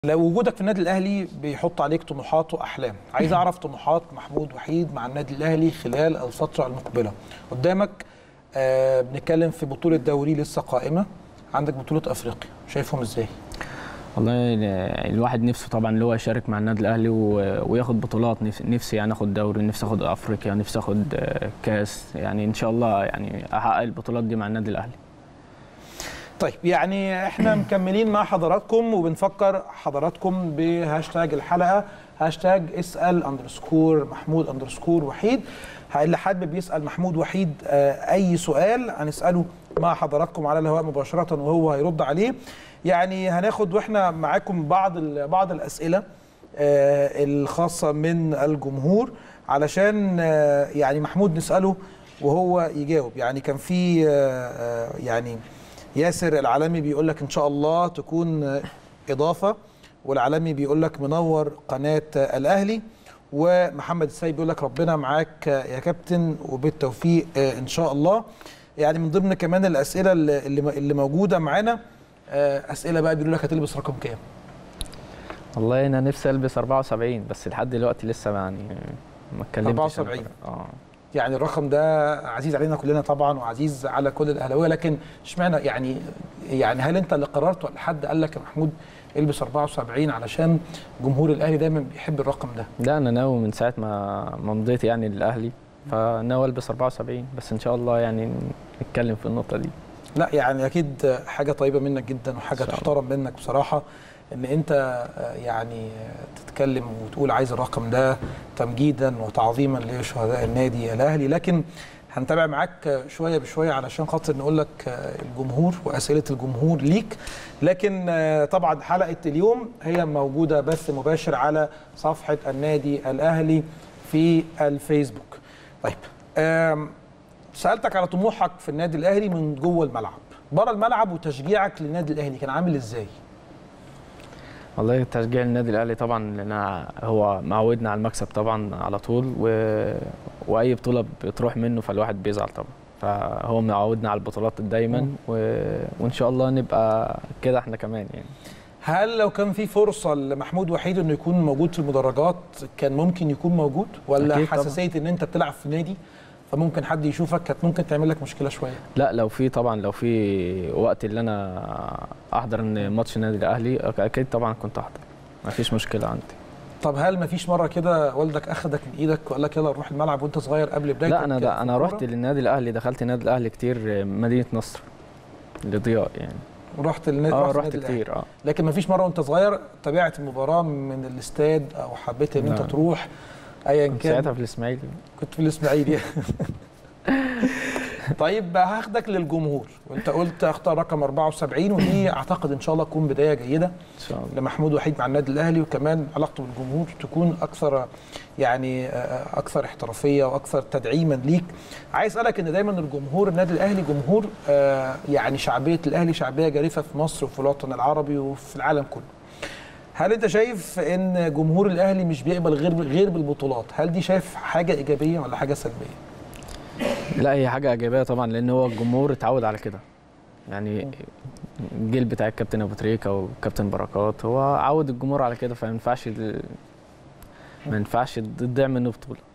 لو وجودك في النادي الاهلي بيحط عليك طموحات واحلام عايز اعرف طموحات محمود وحيد مع النادي الاهلي خلال الفتره المقبله قدامك آه بنتكلم في بطوله دوري لسه قائمه عندك بطوله افريقيا شايفهم ازاي والله ال- الواحد نفسه طبعا اللي هو يشارك مع النادي الاهلي و- وياخد بطولات نفسي, نفسي يعني اخد دوري نفسي اخد افريقيا نفسي اخد آه، كاس يعني ان شاء الله يعني احقق البطولات دي مع النادي الاهلي طيب يعني احنا مكملين مع حضراتكم وبنفكر حضراتكم بهاشتاج الحلقه هاشتاج اسال اندرسكور محمود اندرسكور وحيد اللي حابب يسال محمود وحيد آه، اي سؤال هنساله مع حضراتكم على الهواء مباشره وهو هيرد عليه يعني هناخد واحنا معاكم بعض ال- بعض الاسئله آه، الخاصه من الجمهور علشان آه، يعني محمود نساله وهو يجاوب يعني كان في آه، آه، يعني ياسر العالمي بيقول لك ان شاء الله تكون آه، اضافه والعالمي بيقول لك منور قناه آه، الاهلي ومحمد السيد بيقول لك ربنا معاك آه، يا كابتن وبالتوفيق آه، ان شاء الله يعني من ضمن كمان الاسئله اللي اللي اللي موجوده معانا آه، اسئله بقى بيقولوا لك هتلبس رقم كام والله انا نفسي البس 74 بس لحد دلوقتي لسه يعني ما اتكلمتش 74. اه يعني الرقم ده عزيز علينا كلنا طبعا وعزيز على كل الاهلاويه لكن اشمعنى يعني يعني هل انت اللي قررت ولا حد قال لك يا محمود البس 74 علشان جمهور الاهلي دايما بيحب الرقم ده لا انا ناوي من ساعه ما ما مضيت يعني للاهلي فناوي البس 74 بس ان شاء الله يعني نتكلم في النقطه دي لا يعني اكيد حاجه طيبه منك جدا وحاجه إن شاء الله. تحترم منك بصراحه ان انت آه، يعني آه، تتكلم وتقول عايز الرقم ده تمجيدا وتعظيما لشهداء النادي الاهلي لكن هنتابع معاك آه، شويه بشويه علشان خاطر نقول لك آه، الجمهور واسئله الجمهور ليك لكن آه، طبعا حلقه اليوم هي موجوده بث مباشر على صفحه النادي الاهلي في الفيسبوك طيب آم، سالتك على طموحك في النادي الاهلي من جوه الملعب بره الملعب وتشجيعك للنادي الاهلي كان عامل ازاي والله تشجيع النادي الاهلي طبعا لان هو معودنا على المكسب طبعا على طول و... واي بطوله بتروح منه فالواحد بيزعل طبعا فهو معودنا على البطولات دايما و... وان شاء الله نبقى كده احنا كمان يعني هل لو كان في فرصه لمحمود وحيد انه يكون موجود في المدرجات كان ممكن يكون موجود ولا أكيد طبعاً. حساسيه ان انت بتلعب في نادي فممكن حد يشوفك كانت ممكن تعمل لك مشكله شويه لا لو في طبعا لو في وقت اللي انا احضر إن ماتش النادي الاهلي اكيد طبعا كنت احضر ما فيش مشكله عندي طب هل ما فيش مره كده والدك اخدك من ايدك وقال لك يلا نروح الملعب وانت صغير قبل بدايتك لا انا في ده انا الكورة؟ رحت للنادي الاهلي دخلت النادي الاهلي كتير مدينه نصر لضياء يعني ورحت النادي اه رحت رحت النادي الأهلي. كتير اه لكن ما فيش مره وانت صغير تابعت المباراه من الاستاد او حبيت ان انت لا. تروح ايا كنت كان ساعتها في الاسماعيلي كنت في الاسماعيلي طيب هاخدك للجمهور وانت قلت اختار رقم 74 ودي اعتقد ان شاء الله تكون بدايه جيده ان شاء الله لمحمود وحيد مع النادي الاهلي وكمان علاقته بالجمهور تكون اكثر يعني آه، اكثر احترافيه واكثر تدعيما ليك عايز اسالك ان دايما الجمهور النادي الاهلي جمهور آه، يعني شعبيه الاهلي شعبيه جارفه في مصر وفي الوطن العربي وفي العالم كله هل انت شايف ان جمهور الاهلي مش بيقبل غير غير بالبطولات هل دي شايف حاجه ايجابيه ولا حاجه سلبيه لا هي حاجه ايجابيه طبعا لان هو الجمهور اتعود على كده يعني الجيل بتاع الكابتن ابو تريكه والكابتن بركات هو عود الجمهور على كده فما ينفعش ال- ما ينفعش تضيع منه بطوله